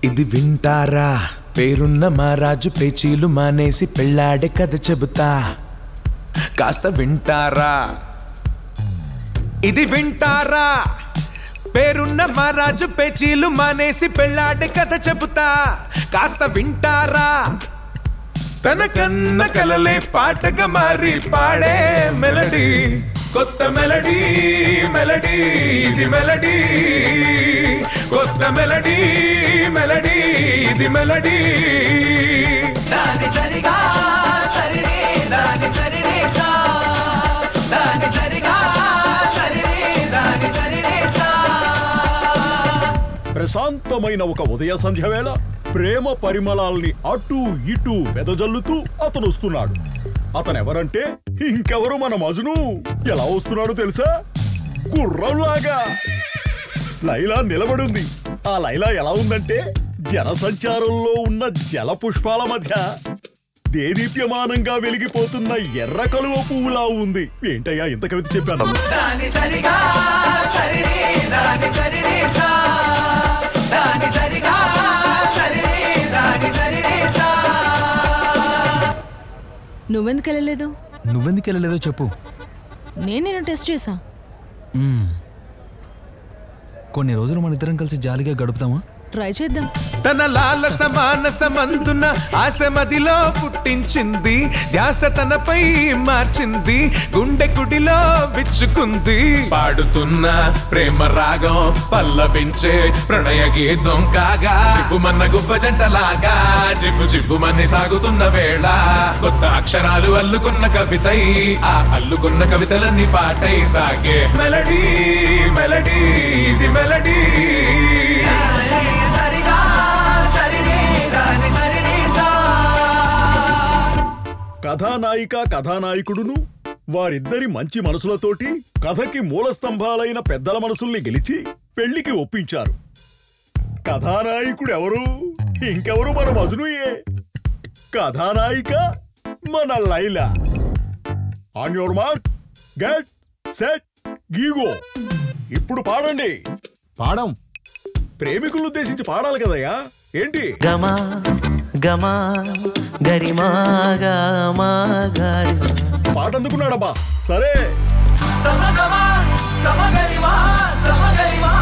ఇది వింటారా పేరున్న మా రాజు పేచీలు మానేసి పెళ్ళాడే కథ చెబుతా కాస్త వింటారా ఇది వింటారా పేరున్న మా రాజు పేచీలు మానేసి పెళ్ళాడే కథ చెబుతా కాస్త వింటారా తన కన్న కలలే పాటగా మారి పాడే మెలడీ కొత్త మెలడీ మెలడీ ఇది మెలడీ కొత్త మెలడీ మెలడీ ఇది మెలడీ దాని సరిగా సరిరే దాని సరిరే సా దాని సరిగా సరిరే దాని సరిరే సా ప్రశాంతమైన ఒక ఉదయ సంధ్య వేళ ప్రేమ పరిమళాల్ని అటు ఇటు వెదజల్లుతూ అతను వస్తున్నాడు అతనెవరంటే ఇంకెవరు మన మజును ఎలా వస్తున్నాడో తెలుసా గుర్రంలాగా లైలా నిలబడుంది ఆ లైలా ఎలా ఉందంటే జనసంచారంలో ఉన్న జల పుష్పాల మధ్య దేదీప్యమానంగా వెలిగిపోతున్న ఎర్ర కలువ పువ్వులా ఉంది ఏంటయ్యా ఇంత కవిత చెప్పాను దాని సరిగా సరిరే దాని సరిరే సా దాని సరిగా సరిరే దాని సరిరే సా నువ్వెందుకు వెళ్ళలేదు నువ్వెందుకు వెళ్ళలేదో చెప్పు నేను నేను టెస్ట్ చేసా కొన్ని రోజులు మన ఇద్దరం కలిసి జాలీగా గడుపుతామా ట్రై చేద్దాం తన లాలస మానసమందున ఆశ మదిలో పుట్టించింది ధ్యాస తనపై మార్చింది గుండె కుడిలో విచ్చుకుంది పాడుతున్న ప్రేమ రాగం పల్లవించే ప్రణయ గీతం కాగా మన గొప్ప జంటలాగా జిబ్బు జిబ్బుమని సాగుతున్న వేళ కొత్త అక్షరాలు అల్లుకున్న కవితై ఆ అల్లుకున్న కవితలన్నీ పాటై సాగే మెలడీ మెలడీ ఇది మెలడీ సరిగా సరిరే దాని సరిరే సా కథానాయిక కథానాయకుడును వారిద్దరి మంచి మనసులతోటి కథకి మూల స్తంభాలైన పెద్దల మనసుల్ని గెలిచి పెళ్లికి ఒప్పించారు కథానాయకుడు ఎవరు ఇంకెవరు మన మజునుయే కథానాయిక మన Laila on your mark get set go ఇప్పుడు పాడండి పాడం ప్రేమికులను ఉద్దేశించి పాడాలి కదయ్యా ఏంటి గమ గమ గరిమా గమా గరి పాట అందుకున్నాడబ్బా సరే సమగమా సమగరిమా సమగరిమా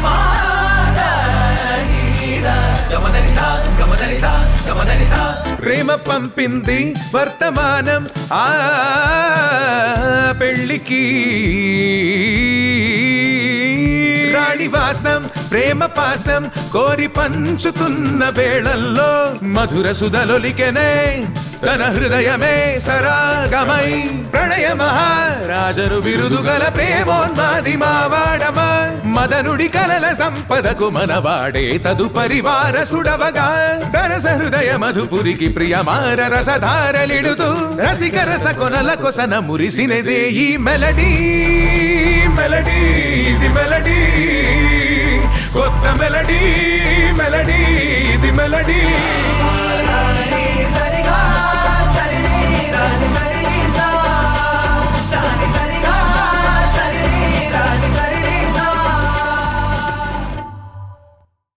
మాదనీరా గమదనిసా గమదనిసా గమదనిసా ప్రేమ పంపింది వర్తమానం ఆ పెళ్ళికి రాణివాసం ప్రేమ పాసం కోరి పంచుతున్న వేళల్లో మధుర సుధలొలికెనే తన హృదయమే సరాగమై ప్రణయ మహారాజరు బిరుదుగల ప్రేమోన్మాది మావాడమా మదనుడి కలల సంపదకు మనవాడే తదుపరి వారసుడవగా సరస హృదయ మధుపురికి ప్రియమార రసధారలిడుతూ రసిక రస కొనల కొసన మురిసినదే ఈ మెలడీ మెలడీ ఇది మెలడీ కొత్త మెలడీ మెలడీ ఇది మెలడీ